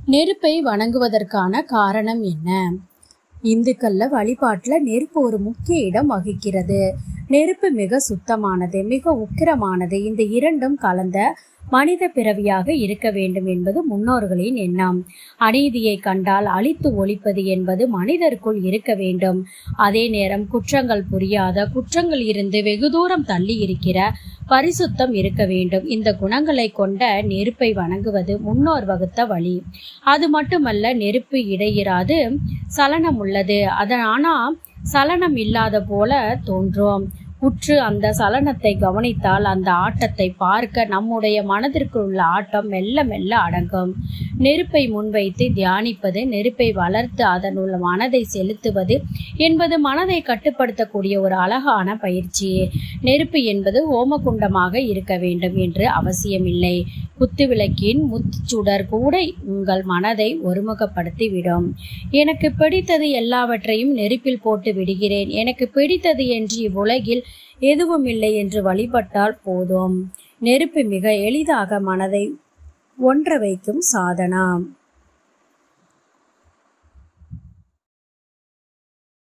நெருப்பை வணங்குவதற்கான காரணம் என்ன இந்துக்கள்ல வழிபாட்டுல நெருப்பு ஒரு முக்கிய இடம் வகிக்கிறது நெருப்பு மிக சுத்தமானது மிக உக்கிரமானது இந்த இரண்டும் கலந்த மனித பிறவியாக இருக்க வேண்டும் என்பது முன்னோர்களின் எண்ணம் அநீதியை கண்டால் அழித்து ஒழிப்பது என்பது மனிதருக்குள் இருக்க வேண்டும் அதே நேரம் குற்றங்கள் புரியாத குற்றங்கள் இருந்து வெகு தூரம் தள்ளி இருக்கிற பரிசுத்தம் இருக்க வேண்டும் இந்த குணங்களை கொண்ட நெருப்பை வணங்குவது முன்னோர் வகுத்த வழி அது மட்டுமல்ல நெருப்பு இடையிறாது சலனம் உள்ளது அதனானா சலனம் இல்லாத போல தோன்றும் உற்று அந்த சலனத்தை கவனித்தால் அந்த ஆட்டத்தை பார்க்க நம்முடைய மனதிற்குள் உள்ள ஆட்டம் மெல்ல மெல்ல அடங்கும் நெருப்பை முன்வைத்து தியானிப்பது நெருப்பை வளர்த்து அதனுள்ள மனதை செலுத்துவது என்பது மனதை கட்டுப்படுத்தக்கூடிய ஒரு அழகான பயிற்சி நெருப்பு என்பது ஓமகுண்டமாக இருக்க வேண்டும் என்று அவசியமில்லை குத்துவிளக்கின் முத்துச்சுடர் கூட உங்கள் மனதை ஒருமுகப்படுத்திவிடும் எனக்கு பிடித்தது எல்லாவற்றையும் நெருப்பில் போட்டு விடுகிறேன் எனக்கு பிடித்தது என்று இவ்வுலகில் எதுவும் இல்லை என்று வழிபட்டால் போதும் நெருப்பு மிக எளிதாக மனதை ஒன்ற வைக்கும் சாதனம்